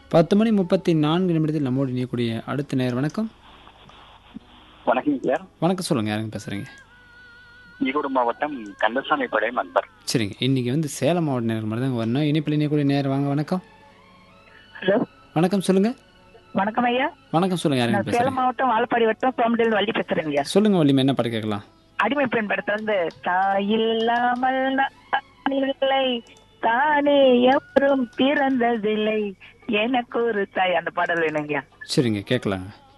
பத்து மணி முப்பத்தி நான்கு நிமிடத்தில் நம்மோடு இணையக்கூடிய அடுத்த நேர் வணக்கம் வணக்கம் சார் வணக்கம் சொல்லுங்கள் யாருங்க பேசுகிறீங்க ஈரோடு மாவட்டம் கந்தசாமி படை நண்பர் சரிங்க இன்றைக்கி வந்து சேலம் மாவட்ட நேரம் மாதிரி தான் வரணும் இனிப்பில் இணையக்கூடிய நேரம் வாங்க வணக்கம் ஹலோ வணக்கம் சொல்லுங்கள் வணக்கம் ஐயா வணக்கம் சொல்லுங்கள் யாருங்க நான் சேலம் பேசுகிறீங்க மாவட்டம் வாழப்பாடி வட்டம் சோமடல் வள்ளி பேசுறேங்க ஐயா சொல்லுங்கள் வள்ளிமா என்ன பாட்டு கேட்கலாம் அடிமை பெண் படத்துல இருந்து தாயில்லாமல் நான் இல்லை தானே எவரும் பிறந்ததில்லை எனக்கு ஒரு தாய் அந்த பாடல் வேணுங்க சரிங்க கேட்கலாங்க